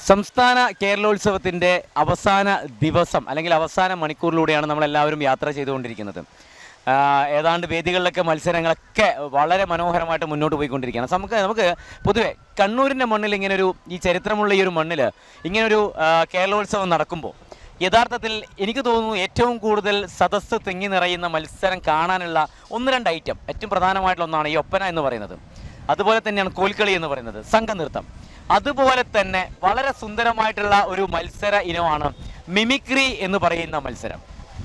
സംസ്ഥാന കേരളോത്സവത്തിൻ്റെ അവസാന ദിവസം അല്ലെങ്കിൽ അവസാന മണിക്കൂറിലൂടെയാണ് നമ്മളെല്ലാവരും യാത്ര ചെയ്തുകൊണ്ടിരിക്കുന്നത് ആ, ഏതാണ്ട് വേദികളിലൊക്കെ മത്സരങ്ങളൊക്കെ വളരെ മനോഹരമായിട്ട് മുന്നോട്ട് പോയിക്കൊണ്ടിരിക്കുകയാണ് നമുക്ക് നമുക്ക് പൊതുവെ കണ്ണൂരിൻ്റെ മണ്ണിൽ ഇങ്ങനൊരു ഈ ചരിത്രമുള്ള ഈ ഒരു മണ്ണിൽ ഇങ്ങനൊരു ആ, കേരളോത്സവം നടക്കുമ്പോൾ യഥാർത്ഥത്തിൽ എനിക്ക് തോന്നുന്നു ഏറ്റവും കൂടുതൽ സദസ്സ് തിങ്ങി നിറയുന്ന മത്സരം കാണാനുള്ള ഒന്ന് രണ്ട് ഐറ്റം ഏറ്റവും പ്രധാനമായിട്ടുള്ള ഒന്നാണ് ഈ ഒപ്പന എന്ന് പറയുന്നത് അതുപോലെ തന്നെയാണ് കോൽക്കളി എന്ന് പറയുന്നത് സംഘനൃത്തം അതുപോലെ തന്നെ വളരെ സുന്ദരമായിട്ടുള്ള ഒരു മത്സര ഇനമാണ് മിമിക്രി എന്ന് പറയുന്ന മത്സരം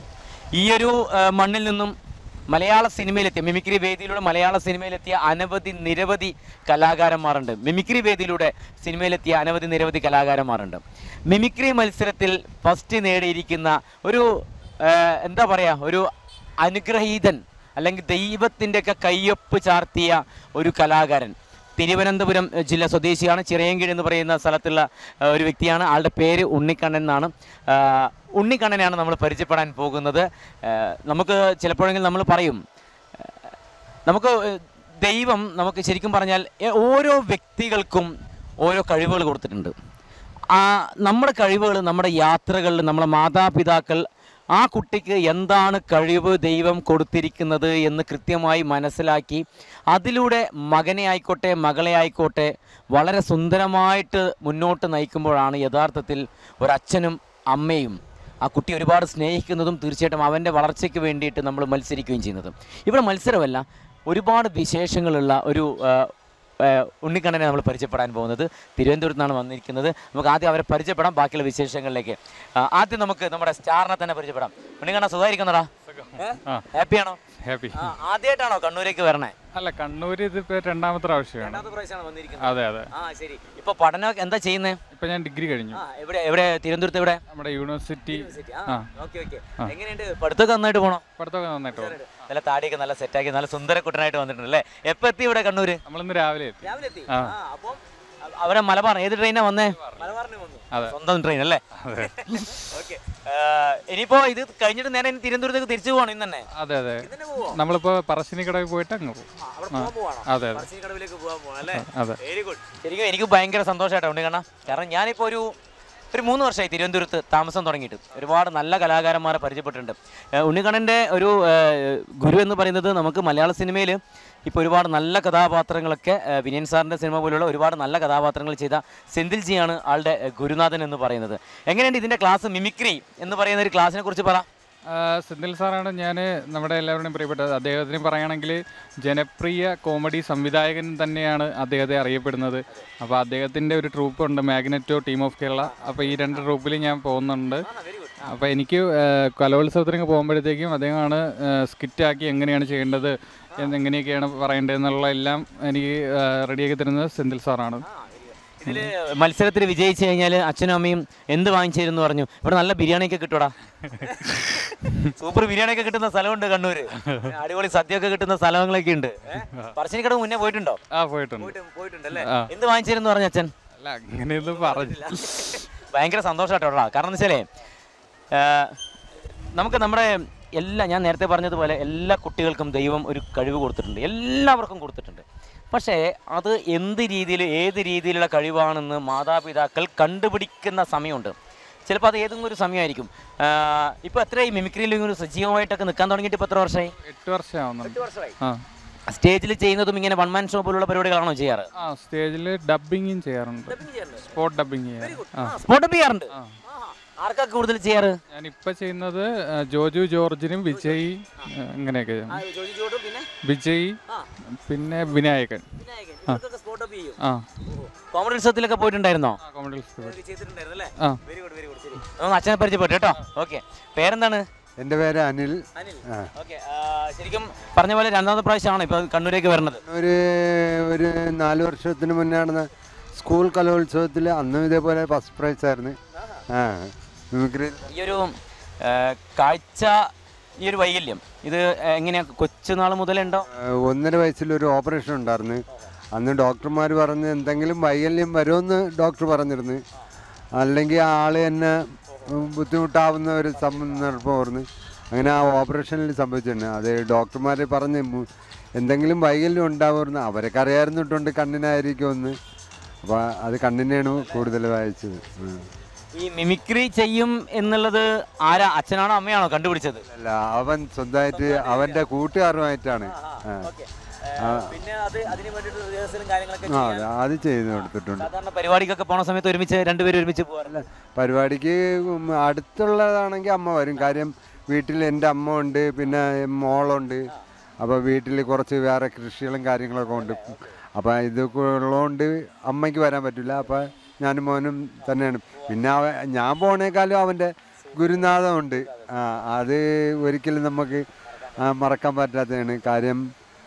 ഈ ഒരു ആ, മണ്ണിൽ നിന്നും മലയാള സിനിമയിലെത്തിയ മിമിക്രി വേദിയിലൂടെ മലയാള സിനിമയിലെത്തിയ അനവധി നിരവധി കലാകാരന്മാരുണ്ട് മിമിക്രി വേദിയിലൂടെ സിനിമയിലെത്തിയ അനവധി നിരവധി കലാകാരന്മാരുണ്ട് മിമിക്രി മത്സരത്തിൽ ഫസ്റ്റ് നേടിയിരിക്കുന്ന ഒരു ആ, എന്താ പറയുക ഒരു അനുഗ്രഹീതൻ അല്ലെങ്കിൽ ദൈവത്തിൻ്റെയൊക്കെ കയ്യൊപ്പ് ചാർത്തിയ ഒരു കലാകാരൻ തിരുവനന്തപുരം എഹ്, ജില്ല സ്വദേശിയാണ് ചിറയൻകീഴ് എന്ന് പറയുന്ന സ്ഥലത്തുള്ള ഏഹ്, ഒരു വ്യക്തിയാണ് ആളുടെ പേര് ഉണ്ണിക്കണ്ണൻ എന്നാണ് ആഹ്, ഉണ്ണിക്കണ്ണനെയാണ് നമ്മൾ പരിചയപ്പെടാൻ പോകുന്നത് ഏഹ്, നമുക്ക് ചിലപ്പോഴെങ്കിലും നമ്മൾ പറയും ഏഹ്, നമുക്ക് ഏഹ്, ദൈവം നമുക്ക് ശരിക്കും പറഞ്ഞാൽ ഏഹ്, ഓരോ വ്യക്തികൾക്കും ഓരോ കഴിവുകൾ കൊടുത്തിട്ടുണ്ട് ആ നമ്മുടെ കഴിവുകൾ നമ്മുടെ യാത്രകളിൽ നമ്മുടെ മാതാപിതാക്കൾ ആ കുട്ടിക്ക് എന്താണ് കഴിവ് ദൈവം കൊടുത്തിരിക്കുന്നത് എന്ന് കൃത്യമായി മനസ്സിലാക്കി അതിലൂടെ മകനെ ആയിക്കോട്ടെ മകളെ ആയിക്കോട്ടെ വളരെ സുന്ദരമായിട്ട് മുന്നോട്ട് നയിക്കുമ്പോഴാണ് യഥാർത്ഥത്തിൽ ഒരച്ഛനും അമ്മയും ആ കുട്ടി ഒരുപാട് സ്നേഹിക്കുന്നതും തീർച്ചയായിട്ടും അവൻ്റെ വളർച്ചയ്ക്ക് വേണ്ടിയിട്ട് നമ്മൾ മത്സരിക്കുകയും ചെയ്യുന്നത് ഇവിടെ മത്സരമല്ല ഒരുപാട് വിശേഷങ്ങളുള്ള ഒരു ആ, ഏഹ് ഉണ്ണിക്കണ്ണനെ നമ്മൾ പരിചയപ്പെടാൻ പോകുന്നത് തിരുവനന്തപുരത്ത് നിന്നാണ് വന്നിരിക്കുന്നത് നമുക്ക് ആദ്യം അവരെ പരിചയപ്പെടാം ബാക്കിയുള്ള വിശേഷങ്ങളിലേക്ക് ആ, ആദ്യം നമുക്ക് നമ്മുടെ സ്റ്റാറിനെ തന്നെ പരിചയപ്പെടാം ഉണ്ണിക്കണ്ണ സുഖമായിരിക്കുന്നടാ ആ. ഹാപ്പിയാണോ ഹാപ്പി ആദ്യമായിട്ടാണോ കണ്ണൂരേക്ക് വരണേ അല്ല കണ്ണൂര് ഇതിപ്പോ രണ്ടാമത്തെ പ്രാവശ്യമാണ് രണ്ടാമത്തെ പ്രാവശ്യമാണ് വന്നിരിക്കുന്നത് അതെ അതെ ആ ശരി ഇപ്പൊ പഠനം എന്താ ചെയ്യുന്നത് ഇപ്പൊ ഞാൻ ഡിഗ്രി കഴിഞ്ഞു ആ എവിടെ എവിടെ തിരുവനന്തപുരത്ത് എവിടെ നമ്മുടെ യൂണിവേഴ്സിറ്റി ആ ഓക്കെ ഓക്കെ എങ്ങനെയുണ്ട് പഠിത്തമൊക്കെ നന്നായിട്ട് പോണോ പഠിത്തമൊക്കെ നന്നായിട്ട് പോകും നല്ല താടിയൊക്കെ നല്ല സെറ്റാക്കി നല്ല സുന്ദര കുട്ടനായിട്ട് വന്നിട്ടുണ്ട് അല്ലേ എപ്പോ എത്തി ഇവിടെ കണ്ണൂര് നമ്മളിന്ന് രാവിലെ എത്തി രാവിലെ എത്തി ആ. അപ്പം അവരെ മലബാർ ഏത് ട്രെയിനാ വന്നേ മലബാറിന് വന്നു അതെ. സ്വന്തം ട്രെയിൻ അല്ലേ അതെ ഓക്കെ ഇനിയിപ്പോ ഇത് കഴിഞ്ഞിട്ട് നേരെ ഇനി തിരുവനന്തപുരത്തേക്ക് തിരിച്ചു പോകണം ഇന്ന് തന്നെ അതെ അതെ ഇന്ന് തന്നെ പോവോ നമ്മളിപ്പോ പറശ്ശിനിക്കടവിൽ പോയിട്ട് അങ്ങ് പോകും ആ, അവിടെ പോകാൻ പോവാണോ അതെ അതെ പറശ്ശിനിക്കടവിലേക്ക് പോകാൻ പോവാണ് അല്ലേ അതെ വെരി ഗുഡ് ശരിക്കും എനിക്ക് ഭയങ്കര സന്തോഷമായിട്ടോ ഉണ്ട് കാരണം കാരണം ഞാനിപ്പോൾ ഒരു ഒരു മൂന്ന് വർഷമായി തിരുവനന്തപുരത്ത് താമസം തുടങ്ങിയിട്ട് ഒരുപാട് നല്ല കലാകാരന്മാരെ പരിചയപ്പെട്ടിട്ടുണ്ട് ഏഹ് ഉണ്ണിക്കണ്ണൻ്റെ ഒരു ഏഹ്, ഗുരു എന്ന് പറയുന്നത് നമുക്ക് മലയാള സിനിമയിൽ ഇപ്പോൾ ഒരുപാട് നല്ല കഥാപാത്രങ്ങളൊക്കെ ഏഹ്, വിനയൻ സാറിൻ്റെ സിനിമ പോലുള്ള ഒരുപാട് നല്ല കഥാപാത്രങ്ങൾ ചെയ്ത സെന്തിൽ ജിയാണ് ആളുടെ ഏഹ്, ഗുരുനാഥൻ എന്ന് പറയുന്നത് എങ്ങനെയുണ്ട് ഇതിൻ്റെ ക്ലാസ് മിമിക്രി എന്ന് പറയുന്ന ഒരു ക്ലാസ്സിനെ കുറിച്ച് പറ ആ, സെന്തിൽ സാറാണ് ഞാൻ നമ്മുടെ എല്ലാവരുടെയും പ്രിയപ്പെട്ടത് അദ്ദേഹത്തിന് പറയുകയാണെങ്കിൽ ജനപ്രിയ കോമഡി സംവിധായകൻ തന്നെയാണ് അദ്ദേഹത്തെ അറിയപ്പെടുന്നത് അപ്പോൾ അദ്ദേഹത്തിൻ്റെ ഒരു ട്രൂപ്പ് ഉണ്ട് മാഗ്നറ്റോ ടീം ഓഫ് കേരള അപ്പോൾ ഈ രണ്ട് ട്രൂപ്പിൽ ഞാൻ പോകുന്നുണ്ട് അപ്പോൾ എനിക്ക് ആ, കലോത്സവത്തിനൊക്കെ പോകുമ്പോഴത്തേക്കും അദ്ദേഹമാണ് സ്കിറ്റാക്കി എങ്ങനെയാണ് ചെയ്യേണ്ടത് എന്ന് എങ്ങനെയൊക്കെയാണ് പറയേണ്ടത് എന്നുള്ള എല്ലാം എനിക്ക് ആ, റെഡിയാക്കി തരുന്നത് സെന്തിൽ സാറാണ് ഇതിൽ മത്സരത്തിൽ വിജയിച്ചു കഴിഞ്ഞാൽ അച്ഛനും അമ്മയും എന്ത് വാങ്ങിച്ചു തരുമെന്ന് പറഞ്ഞു ഇവിടെ നല്ല ബിരിയാണിയൊക്കെ കിട്ടൂടാ സൂപ്പർ ബിരിയാണിയൊക്കെ കിട്ടുന്ന സ്ഥലമുണ്ട് കണ്ണൂര് അടിപൊളി സദ്യയൊക്കെ കിട്ടുന്ന സ്ഥലങ്ങളൊക്കെ ഉണ്ട് പറശ്ശിനിക്കടവ് മുന്നേ പോയിട്ടുണ്ടോ ആ പോയിട്ടുണ്ട് പോയിട്ടുണ്ടല്ലേ ആ. എന്ത് വാങ്ങിച്ചു തരുമെന്ന് പറഞ്ഞു അച്ഛൻ അല്ല അങ്ങനെയൊന്നും പറഞ്ഞു ഭയങ്കര സന്തോഷമായിട്ടോടാ കാരണം എന്ന് വെച്ചാലേ ആ, നമുക്ക് നമ്മുടെ എല്ലാ ഞാൻ നേരത്തെ പറഞ്ഞതുപോലെ എല്ലാ കുട്ടികൾക്കും ദൈവം ഒരു കഴിവ് കൊടുത്തിട്ടുണ്ട് എല്ലാവർക്കും കൊടുത്തിട്ടുണ്ട് പക്ഷേ അത് എന്ത് രീതിയിൽ ഏത് രീതിയിലുള്ള കഴിവാണെന്ന് മാതാപിതാക്കൾ കണ്ടുപിടിക്കുന്ന സമയമുണ്ട് ചിലപ്പോൾ അത് ഏതെങ്കിലും ഒരു സമയമായിരിക്കും ഇപ്പോൾ എത്രയായി മിമിക്രിയിൽ ഇങ്ങനെ ഒരു സജീവമായിട്ടൊക്കെ നിൽക്കാൻ തുടങ്ങിയിട്ട് ഇപ്പോൾ എത്ര വർഷമായി എട്ട് വർഷമാവുന്നുണ്ട് വർഷമായി ആ സ്റ്റേജിൽ ചെയ്യുന്നതും ഇങ്ങനെ വൺ മാൻ ഷോ പോലുള്ള പരിപാടികളാണോ ചെയ്യാറ് ആ സ്റ്റേജിൽ ഡബിങ്ങും ചെയ്യാറുണ്ട് സ്പോട്ട് ഡബിങ് ചെയ്യാറ് ആ സ്പോട്ടപ്പ് ചെയ്യാറുണ്ട് ആ. ആർക്കാ കൂടുതൽ ചെയ്യാറ് ഞാനിപ്പോൾ ചെയ്യുന്നത് ആ, ജോജു ജോർജിനും വിജയ് ആ, അങ്ങനെയൊക്കെ ചെയ്യും. വിജയ് പിന്നെ വിനായകൻ ആ കോമഡി ഉത്സവത്തിലൊക്കെ പോയിട്ടുണ്ടായിരുന്നോ ആ കോമഡി ആ ആ അച്ഛനെ പരിചയപ്പെട്ടു കേട്ടോ ഓക്കെ പേരെന്താണ് എൻ്റെ പേര് അനിൽ അനിൽ ആ. ഓക്കെ ശരിക്കും പറഞ്ഞ പോലെ രണ്ടാമത്തെ പ്രാവശ്യമാണ് ഇപ്പൊ കണ്ണൂരേക്ക് വരുന്നത് ഒരു ഒരു നാല് വർഷത്തിന് മുന്നേ നടന്ന സ്കൂൾ കലോത്സവത്തിൽ അന്നും ഇതേപോലെ ഫസ്റ്റ് പ്രൈസ് ആയിരുന്നു ആ മിമിക്രി ഈ ഒരു ആ, കാഴ്ച ഈ ഒരു വൈകല്യം ഇത് എങ്ങനെയാ കൊച്ചുനാൾ മുതലുണ്ടോ ഒന്നര വയസ്സിലൊരു ഓപ്പറേഷൻ ഉണ്ടായിരുന്നു അന്ന് ഡോക്ടർമാർ പറഞ്ഞ് എന്തെങ്കിലും വൈകല്യം വരുമെന്ന് ഡോക്ടർ പറഞ്ഞിരുന്നു അല്ലെങ്കിൽ ആള് തന്നെ ബുദ്ധിമുട്ടാവുന്ന ഒരു സന്ദർഭമായിരുന്നു അങ്ങനെ ആ ഓപ്പറേഷനിൽ സംഭവിച്ചിട്ടുണ്ട് അത് ഡോക്ടർമാർ പറഞ്ഞ് മു- എന്തെങ്കിലും വൈകല്യം ഉണ്ടാവുമായിരുന്നു അവരൊക്കെ അറിയായിരുന്നിട്ടുണ്ട് കണ്ണിനായിരിക്കുമെന്ന് അപ്പോൾ അത് കണ്ണിനെയാണ് കൂടുതൽ വായിച്ചത് ഉം. ഈ മിമിക്രി ചെയ്യും എന്നുള്ളത് ആരാ അച്ഛനാണോ അമ്മയാണോ കണ്ടുപിടിച്ചത് അല്ല അവൻ സ്വന്തമായിട്ട് അവൻ്റെ കൂട്ടുകാരുമായിട്ടാണ് ആ. ആ. പിന്നെ അത് അതിന് വേണ്ടിയിട്ട് റിഹേഴ്സലും കാര്യങ്ങളൊക്കെ ആ അതെ അത് ചെയ്ത് കൊടുത്തിട്ടുണ്ട് സാധാരണ പരിപാടിക്കൊക്കെ പോണ സമയത്ത് ഒരുമിച്ച് രണ്ടുപേരും ഒരുമിച്ച് പോകാറില്ല പരിപാടിക്ക് ഉം അടുത്തുള്ളതാണെങ്കിൽ അമ്മ വരും കാര്യം വീട്ടിൽ എൻ്റെ അമ്മ ഉണ്ട് പിന്നെ മോളുണ്ട് അപ്പോൾ വീട്ടിൽ കുറച്ച് വേറെ കൃഷികളും കാര്യങ്ങളൊക്കെ ഉണ്ട് അപ്പോൾ ഇതൊക്കെ ഉള്ളതുകൊണ്ട് അമ്മയ്ക്ക് വരാൻ പറ്റില്ല അപ്പോൾ ഞാനും മോനും തന്നെയാണ് പിന്നെ അവ ഞാൻ പോണേക്കാളും അവൻ്റെ ഗുരുനാഥമുണ്ട് ആ അത് ഒരിക്കലും നമുക്ക് ആ, മറക്കാൻ പറ്റാത്തതാണ് കാര്യം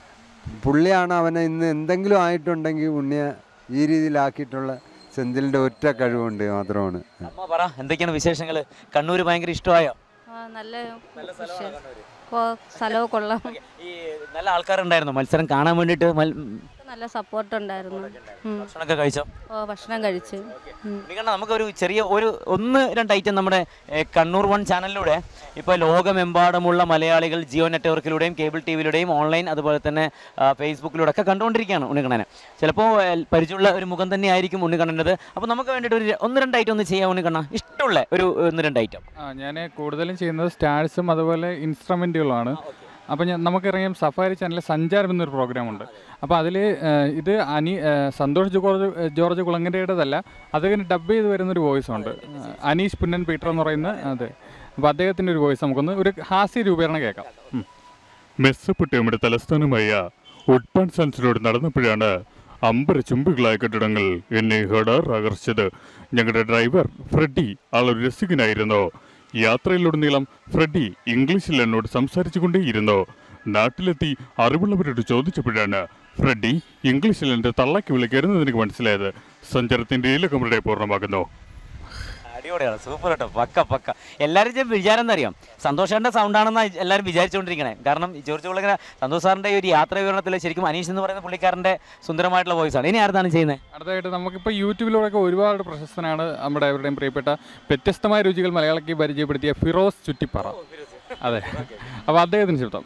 പുള്ളിയാണ് അവനെ ഇന്ന് എന്തെങ്കിലും ആയിട്ടുണ്ടെങ്കിൽ ഉണ്ണിയെ ഈ രീതിയിലാക്കിയിട്ടുള്ള സെന്തിലിൻ്റെ ഒറ്റ കഴിവുണ്ട് മാത്രമാണ് അമ്മ പറ എന്തൊക്കെയാണ് വിശേഷങ്ങൾ കണ്ണൂർ ഭയങ്കര ഇഷ്ടമായോ ആ, നല്ല വിഷയം. കൊ- സ്ഥലവും കൊള്ളാം ഈ നല്ല ആൾക്കാരുണ്ടായിരുന്നു മത്സരം കാണാൻ വേണ്ടിയിട്ട് മൽ- നല്ല സപ്പോർട്ട് ഉണ്ടായിരുന്നു ഉം. ഭക്ഷണമൊക്കെ കഴിച്ചോ ഓ ഭക്ഷണം കഴിച്ചു ഉം. നിങ്ങളുടെ നമുക്കൊരു ചെറിയ ഒരു ഒന്ന് രണ്ട് ഐറ്റം നമ്മുടെ ഏ, കണ്ണൂർ വൺ ചാനലിലൂടെ ഇപ്പോൾ ലോകമെമ്പാടുമുള്ള മലയാളികൾ ജിയോ നെറ്റ്വർക്കിലൂടെയും കേബിൾ ടി വിയിലൂടെയും ഓൺലൈൻ അതുപോലെ തന്നെ ആ, ഫേസ്ബുക്കിലൂടെ ഒക്കെ കണ്ടുകൊണ്ടിരിക്കുകയാണ് ഉണ്ണിക്കണ്ണനെ ചിലപ്പോൾ ഏ, പരിചയമുള്ള ഒരു മുഖം തന്നെ ആയിരിക്കും ഉണ്ണിക്കണ്ണൻ്റെത് അപ്പോൾ നമുക്ക് വേണ്ടിയിട്ട് ഒരു ഒന്ന് രണ്ട് ഐറ്റം ഒന്ന് ചെയ്യാം ഉണ്ണിക്കണ്ണ ഇഷ്ടമുള്ള ഒരു ഒന്ന് രണ്ട് ഐറ്റം ആ ഞാൻ കൂടുതലും ചെയ്യുന്നത് സ്റ്റാഴ്സും അതുപോലെ ഇൻസ്ട്രുമെൻറ്റുകളുമാണ് അപ്പോൾ ഞാൻ നമുക്കറിയാം സഫാരി ചാനലിൽ സഞ്ചാരം എന്നൊരു പ്രോഗ്രാമുണ്ട് അപ്പോൾ അതിൽ ഇത് അനി ആ, സന്തോഷ് ജോർജ് ജോർജ് കുളങ്ങരയുടേതല്ല അദ്ദേഹത്തിന് ഡബ് ചെയ്ത് വരുന്നൊരു വോയിസ് ഉണ്ട് ആ, അനീഷ് പുന്നൻ പീറ്റർ എന്ന് പറയുന്ന അതെ അപ്പോൾ അദ്ദേഹത്തിൻ്റെ ഒരു വോയിസ് നമുക്കൊന്ന് ഒരു ഹാസ്യ രൂപേണ കേൾക്കാം ഉം. മെസ്സപ്പൊട്ടിയമ്മയുടെ തലസ്ഥാനമായ ഉഡ്പാൻ സൺസിനോട് നടന്നപ്പോഴാണ് അമ്പര ചുംബികളായ കെട്ടിടങ്ങൾ എന്നെ ഹെഡാർ ആകർഷിച്ചത് ഞങ്ങളുടെ ഡ്രൈവർ ഫ്രെഡി ആളൊരു രസികനായിരുന്നു യാത്രയിലുടനീളം ഫ്രെഡി ഇംഗ്ലീഷിൽ എന്നോട് സംസാരിച്ചു കൊണ്ടേയിരുന്നു നാട്ടിലെത്തി അറിവുള്ളവരോട് ചോദിച്ചപ്പോഴാണ് ഫ്രെഡി ഇംഗ്ലീഷിൽ എൻ്റെ തള്ളയ്ക്ക് വിളിക്കരുതെന്ന് എനിക്ക് മനസ്സിലായത് സഞ്ചാരത്തിൻ്റെ ഇലക്കമരുടെ പൂർണ്ണമാകുന്നു അടിപൊളിയാണ് സൂപ്പർ കേട്ടോ പക്ക പക്ക എല്ലാവരും ചെയ്യും വിചാരം എന്നറിയാം സന്തോഷേണ്ട സൗണ്ടാണെന്ന് എല്ലാവരും വിചാരിച്ചുകൊണ്ടിരിക്കണേ കാരണം ഈ ജോർജ് കുളങ്ങനെ സന്തോഷ് സാറിൻ്റെ ഈ ഒരു യാത്രാ വിവരണത്തിൽ ശരിക്കും അനീഷ് എന്ന് പറയുന്ന പുള്ളിക്കാരൻ്റെ സുന്ദരമായിട്ടുള്ള voice ആണ് ഇനി ആർതാണ് ചെയ്യുന്നത് അടുത്തതായിട്ട് നമുക്കിപ്പോൾ യൂട്യൂബിലൂടെയൊക്കെ ഒരുപാട് പ്രശസ്തനാണ് നമ്മുടെ എവരുടെയും പ്രിയപ്പെട്ട വ്യത്യസ്തമായ രുചികൾ മലയാളിക്ക് പരിചയപ്പെടുത്തിയ ഫിറോസ് ചുറ്റിപ്പറ അതെ അപ്പോൾ അദ്ദേഹത്തിന് ശബ്ദം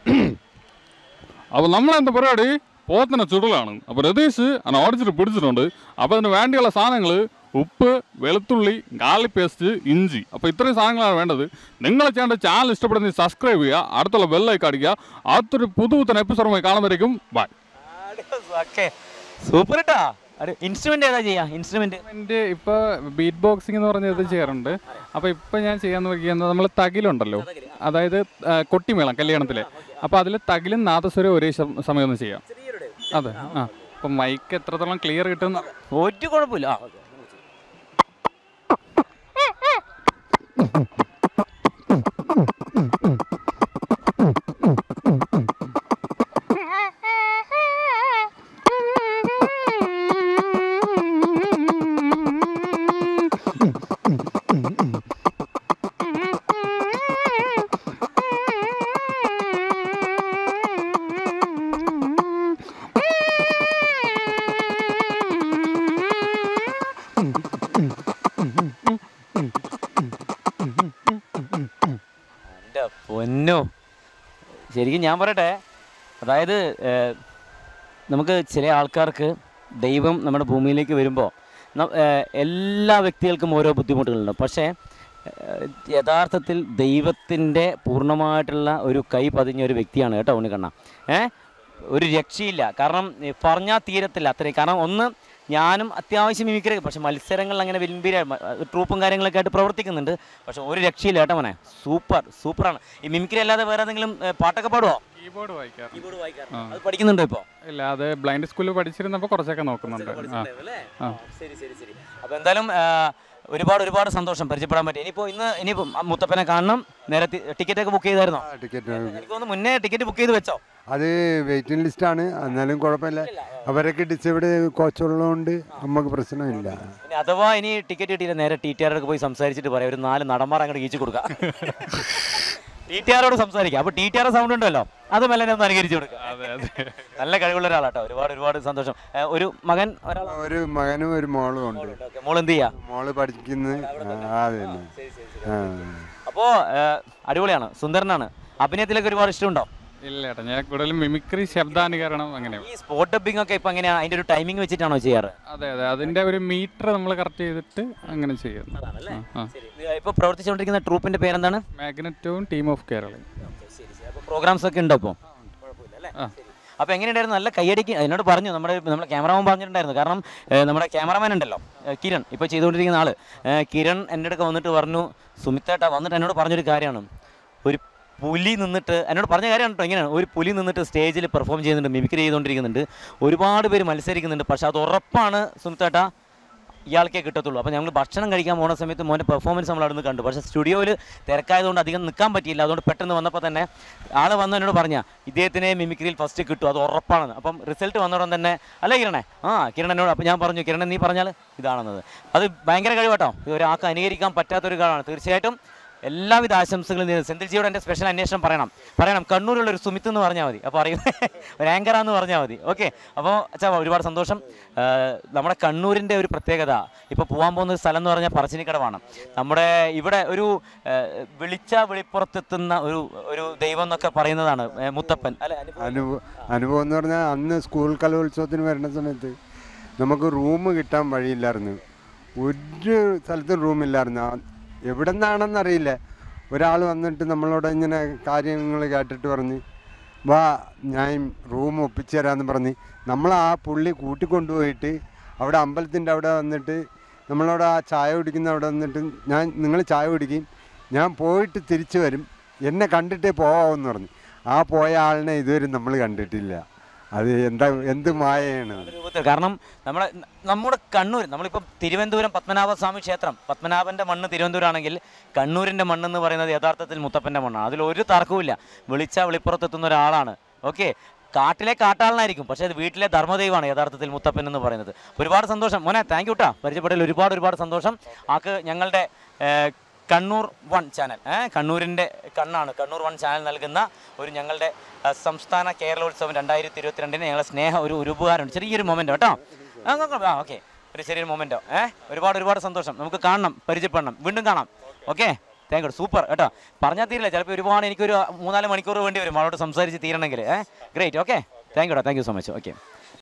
അപ്പോൾ നമ്മളെന്താ പരിപാടി പോത്തിനെ ചുടലാണ് അപ്പോൾ രതീഷ് അതിനെ ഓടിച്ചിട്ട് പിടിച്ചിട്ടുണ്ട് അപ്പോൾ അതിന് വേണ്ടിയുള്ള സാധനങ്ങൾ ഉപ്പ് വെളുത്തുള്ളി ഗാർലിക് പേസ്റ്റ് ഇഞ്ചി അപ്പോൾ ഇത്രയും സാധനങ്ങളാണ് വേണ്ടത് നിങ്ങൾ ചെയ്യേണ്ട ചാനൽ ഇഷ്ടപ്പെടുന്ന സബ്സ്ക്രൈബ് ചെയ്യുക അടുത്തുള്ള ബെല്ലൈക്ക് അടിക്കുക അടുത്തൊരു പുതുപുത്തൻ എപ്പിസോഡുമായി കാണുമ്പോഴേക്കും ബൈ ഓക്കെ സൂപ്പർ കേട്ടാ ഇൻസ്ട്രുമെന്റ് ഏതാ ചെയ്യാ ഇൻസ്ട്രുമെന്റ് എൻ്റെ ഇപ്പോൾ ബീറ്റ് ബോക്സിംഗ് എന്ന് പറഞ്ഞ ഇത് ചെയ്യാറുണ്ട് അപ്പോൾ ഇപ്പോൾ ഞാൻ ചെയ്യാൻ നോക്കിയത് നമ്മൾ തകിലുണ്ടല്ലോ അതായത് ആ, കൊട്ടിമേളം കല്യാണത്തിലെ അപ്പോൾ അതിൽ തകിലും നാദസ്വരം ഒരേ ശം- സമയം ഒന്ന് ചെയ്യാം അതെ ആ അപ്പം മൈക്ക് എത്രത്തോളം ക്ലിയർ കിട്ടുന്ന ഒരു കുഴപ്പമില്ല ആ, okay. എൻ്റെ പൊന്നോ ശരിക്കും ഞാൻ പറയട്ടെ അതായത് ഏഹ്, നമുക്ക് ചില ആൾക്കാർക്ക് ദൈവം നമ്മുടെ ഭൂമിയിലേക്ക് വരുമ്പോൾ ന- ഏഹ്, എല്ലാ വ്യക്തികൾക്കും ഓരോ ബുദ്ധിമുട്ടുകളുണ്ട് പക്ഷേ ഏഹ്, യഥാർത്ഥത്തിൽ ദൈവത്തിൻ്റെ പൂർണ്ണമായിട്ടുള്ള ഒരു കൈ പതിഞ്ഞ ഒരു വ്യക്തിയാണ് കേട്ടോ ഉണ്ണിക്കണ്ണ ഏ ഒരു രക്ഷയില്ല കാരണം ഏ, പറഞ്ഞാൽ തീരത്തില്ല അത്രയും കാരണം ഒന്ന് ഞാനും അത്യാവശ്യം മിമിക്രി പക്ഷെ മത്സരങ്ങളിൽ അങ്ങനെ വലിയ ട്രൂപ്പും കാര്യങ്ങളൊക്കെ ആയിട്ട് പ്രവർത്തിക്കുന്നുണ്ട് പക്ഷെ ഒരു രക്ഷയില്ല കേട്ടോ മോനെ സൂപ്പർ സൂപ്പറാണ് ഈ മിമിക്രി അല്ലാതെ വേറെ ഏതെങ്കിലും ഏ, പാട്ടൊക്കെ പാടുവോ കീബോർഡ് വായിക്കാറ് കീബോർഡ് വായിക്കാറ് ആ. അത് പഠിക്കുന്നുണ്ടോ ഇപ്പോൾ ഇല്ല അത് ബ്ലൈൻഡ് സ്കൂളിൽ പഠിച്ചിരുന്നപ്പോൾ കുറച്ചൊക്കെ നോക്കുന്നുണ്ട് ആ ആ. ശരി ശരി ശരി അപ്പോൾ എന്തായാലും ആ, ഒരുപാട് ഒരുപാട് സന്തോഷം പരിചയപ്പെടാൻ പറ്റി ഇനിയിപ്പോൾ ഇന്ന് ഇനിയിപ്പോൾ മുത്തപ്പനെ കാണണം നേരെ ടിക്കറ്റ് ഒക്കെ ബുക്ക് ചെയ്തായിരുന്നോ ടിക്കറ്റ് എനിക്ക് തോന്നുന്നു മുന്നേ ടിക്കറ്റ് ബുക്ക് ചെയ്ത് വെച്ചോ അത് വെയിറ്റിംഗ് ലിസ്റ്റാണ് എന്നാലും കുഴപ്പമില്ല അവരൊക്കെ ഡിസൈഡ് കോച്ചുള്ളതുകൊണ്ട് നമുക്ക് പ്രശ്നമില്ല ഇനി അഥവാ ഇനി ടിക്കറ്റ് കിട്ടിയില്ല നേരെ ടി ടി ആറോട് പോയി സംസാരിച്ചിട്ട് പറയാം ഒരു നാല് നടന്മാർ അങ്ങോട്ട് ഈച്ചു കൊടുക്കാം ടി ടി ആറോട് സംസാരിക്കാം അപ്പോൾ ടി ടി ആർ സൗണ്ട് ഉണ്ടല്ലോ അത് മെല്ലനെ ഒന്ന് അനുകരിച്ചു കൊടുക്കുക അതെ അതെ നല്ല കഴിവുള്ള ഒരാളാട്ടോ ഒരുപാട് ഒരുപാട് സന്തോഷം ഏ, ഒരു മകൻ ഒരാൾ ഒരു മകനും ഒരു മോളും ഉണ്ട് മോൾ എന്ത് ചെയ്യാ മോള് പഠിക്കുന്ന ആ, അത് തന്നെ ആ. അപ്പോൾ അടിപൊളിയാണ് സുന്ദരനാണ് അഭിനയത്തിലൊക്കെ ഒരുപാട് ഇഷ്ടമുണ്ടോ ഇല്ല ഏട്ടാ ഞാൻ കൂടുതലും മിമിക്രി ശബ്ദാനുകരണം അങ്ങനെ ഈ സ്പോട്ട് ഡബിംഗ് ഒക്കെ ഇപ്പൊ എങ്ങനെയാ അതിന്റെ ഒരു ടൈമിംഗ് വെച്ചിട്ടാണോ ചെയ്യാറ് അതെ അതെ അതിന്റെ ഒരു മീറ്റർ നമ്മൾ കറക്റ്റ് ചെയ്തിട്ട് അങ്ങനെ ചെയ്യുന്നു ആ, ആ ഇപ്പൊ പ്രവർത്തിച്ചുകൊണ്ടിരിക്കുന്ന ട്രൂപ്പിന്റെ പേരെന്താണ് മാഗ്നറ്റോവും ടീം ഓഫ് കേരളയും അപ്പൊ പ്രോഗ്രാംസ് ഒക്കെ ഉണ്ടോ ഇപ്പോൾ ആ അപ്പോൾ എങ്ങനെയുണ്ടായിരുന്നു നല്ല കയ്യടിക്ക് എന്നോട് പറഞ്ഞു നമ്മുടെ നമ്മുടെ ക്യാമറാമാൻ പറഞ്ഞിട്ടുണ്ടായിരുന്നു കാരണം ഏഹ്, നമ്മുടെ ക്യാമറാമാൻ ഉണ്ടല്ലോ ഏഹ്, കിരൺ ഇപ്പോൾ ചെയ്തുകൊണ്ടിരിക്കുന്ന ആള് ഏഹ്, കിരൺ എൻ്റെ അടുക്ക വന്നിട്ട് പറഞ്ഞു സുമിത്തേട്ട വന്നിട്ട് എന്നോട് പറഞ്ഞൊരു കാര്യമാണ് ഒരു പുലി നിന്നിട്ട് എന്നോട് പറഞ്ഞ കാര്യമാണ് കേട്ടോ ഇങ്ങനെയാണ് ഒരു പുലി നിന്നിട്ട് സ്റ്റേജിൽ പെർഫോം ചെയ്യുന്നുണ്ട് മിമിക്രി ചെയ്തുകൊണ്ടിരിക്കുന്നുണ്ട് ഒരുപാട് പേര് മത്സരിക്കുന്നുണ്ട് പക്ഷെ അത് ഉറപ്പാണ് സുമിത്തേട്ട ഇയാൾക്കേ കിട്ടത്തുള്ളൂ അപ്പോൾ ഞങ്ങൾ ഭക്ഷണം കഴിക്കാൻ പോകുന്ന സമയത്ത് മോൻ്റെ പെർഫോമൻസ് നമ്മൾ അവിടെ നിന്ന് കണ്ടു പക്ഷേ സ്റ്റുഡിയോയിൽ തിരക്കായതുകൊണ്ട് അധികം നിൽക്കാൻ പറ്റിയില്ല അതുകൊണ്ട് പെട്ടെന്ന് വന്നപ്പോൾ തന്നെ ആൾ വന്ന് എന്നോട് പറഞ്ഞ ഇദ്ദേഹത്തിനെ മിമിക്രിയിൽ ഫസ്റ്റ് കിട്ടും അത് ഉറപ്പാണെന്ന് അപ്പം റിസൾട്ട് വന്നോടൻ തന്നെ അല്ലേ കിരണേ ആ കിരൺ എന്നോട് അപ്പോൾ ഞാൻ പറഞ്ഞു കിരണൻ നീ പറഞ്ഞാൽ ഇതാണെന്നത് അത് ഭയങ്കര കഴിവാട്ടോ ഇത് ഒരാൾക്ക് അനുകരിക്കാൻ പറ്റാത്തൊരു കഴിവാണ് തീർച്ചയായിട്ടും എല്ലാവിധ ആശംസകളും നേരുന്നു സെന്തിൽജിയോട് എൻ്റെ സ്പെഷ്യൽ അന്വേഷണം പറയണം പറയണം കണ്ണൂരുള്ള ഒരു സുമിത്ത് എന്ന് പറഞ്ഞാൽ മതി അപ്പോൾ അറിയും ഒരു ആങ്കറാന്ന് പറഞ്ഞാൽ മതി ഓക്കെ അപ്പോൾ അച്ഛാ ഒരുപാട് സന്തോഷം ആ, നമ്മുടെ കണ്ണൂരിൻ്റെ ഒരു പ്രത്യേകത ഇപ്പോൾ പോകാൻ പോകുന്ന ഒരു സ്ഥലം എന്ന് പറഞ്ഞാൽ പറശ്ശിനിക്കടവാണ് നമ്മുടെ ഇവിടെ ഒരു ആ, വിളിച്ച വെളിപ്പുറത്തെത്തുന്ന ഒരു ഒരു ദൈവം എന്നൊക്കെ പറയുന്നതാണ് ഏ, മുത്തപ്പൻ അല്ലെ അനുഭവം അനുഭവം എന്ന് പറഞ്ഞാൽ അന്ന് സ്കൂൾ കലോത്സവത്തിന് വരുന്ന സമയത്ത് നമുക്ക് റൂം കിട്ടാൻ വഴിയില്ലായിരുന്നു ഒരു സ്ഥലത്തും റൂമില്ലായിരുന്നു ആ- എവിടെ നിന്നാണെന്നറിയില്ല ഒരാൾ വന്നിട്ട് നമ്മളോട് ഇങ്ങനെ കാര്യങ്ങൾ കേട്ടിട്ട് പറഞ്ഞ് വാ ഞാൻ റൂം ഒപ്പിച്ചു തരാമെന്ന് പറഞ്ഞ് നമ്മൾ ആ പുള്ളി കൂട്ടിക്കൊണ്ടുപോയിട്ട് അവിടെ അമ്പലത്തിൻ്റെ അവിടെ വന്നിട്ട് നമ്മളോട് ആ ചായ കുടിക്കുന്ന അവിടെ വന്നിട്ട് ഞാൻ നിങ്ങൾ ചായ കുടിക്കും ഞാൻ പോയിട്ട് തിരിച്ചു വരും എന്നെ കണ്ടിട്ടേ പോവാമെന്ന് പറഞ്ഞു ആ പോയ ആളിനെ ഇതുവരെ നമ്മൾ കണ്ടിട്ടില്ല അത് എന്താ എന്ത് മായയാണ് അത്. രൂപത്തിൽ കാരണം നമ്മുടെ നമ്മുടെ കണ്ണൂർ നമ്മളിപ്പം തിരുവനന്തപുരം പത്മനാഭസ്വാമി ക്ഷേത്രം പത്മനാഭന്റെ മണ്ണ് തിരുവനന്തപുരം ആണെങ്കിൽ കണ്ണൂരിന്റെ മണ്ണ് എന്ന് പറയുന്നത് യഥാർത്ഥത്തിൽ മുത്തപ്പന്റെ മണ്ണാണ് അതിൽ ഒരു തർക്കവുമില്ല വിളിച്ച വെളിപ്പുറത്തെത്തുന്ന ഒരാളാണ് ഓക്കെ കാട്ടിലെ കാട്ടാളനായിരിക്കും പക്ഷേ അത് വീട്ടിലെ ധർമ്മദൈവമാണ് യഥാർത്ഥത്തിൽ മുത്തപ്പൻ എന്ന് പറയുന്നത് ഒരുപാട് സന്തോഷം മോനെ താങ്ക് യു ട്ടാ പരിചയപ്പെടൽ ഒരുപാട് ഒരുപാട് സന്തോഷം ആക്ക് ഞങ്ങളുടെ ഏർ, കണ്ണൂർ വൺ ചാനൽ ഏഹ് കണ്ണൂരിൻ്റെ കണ്ണാണ് കണ്ണൂർ വൺ ചാനൽ നൽകുന്ന ഒരു ഞങ്ങളുടെ ആ, സംസ്ഥാന കേരളോത്സവം രണ്ടായിരത്തി ഇരുപത്തിരണ്ടിന് ഞങ്ങളുടെ സ്നേഹ ഒരു ഒരു ഉപകാരമുണ്ട് ചെറിയൊരു മൊമെൻ്റ് കേട്ടോ ആ ആ ഓക്കെ ഒരു ചെറിയൊരു മൊമെൻറ്റോ ഏഹ് ഒരുപാട് ഒരുപാട് സന്തോഷം നമുക്ക് കാണണം പരിചയപ്പെടണം വീണ്ടും കാണാം ഓക്കെ താങ്ക് യു സൂപ്പർ കേട്ടോ പറഞ്ഞാൽ തീരില്ല ചിലപ്പോൾ ഒരുപാട് എനിക്കൊരു മൂന്നാല് മണിക്കൂർ വേണ്ടി വരും അവളോട് സംസാരിച്ച് തീരണമെങ്കിൽ ഏഹ് great okay thank you thank you so much okay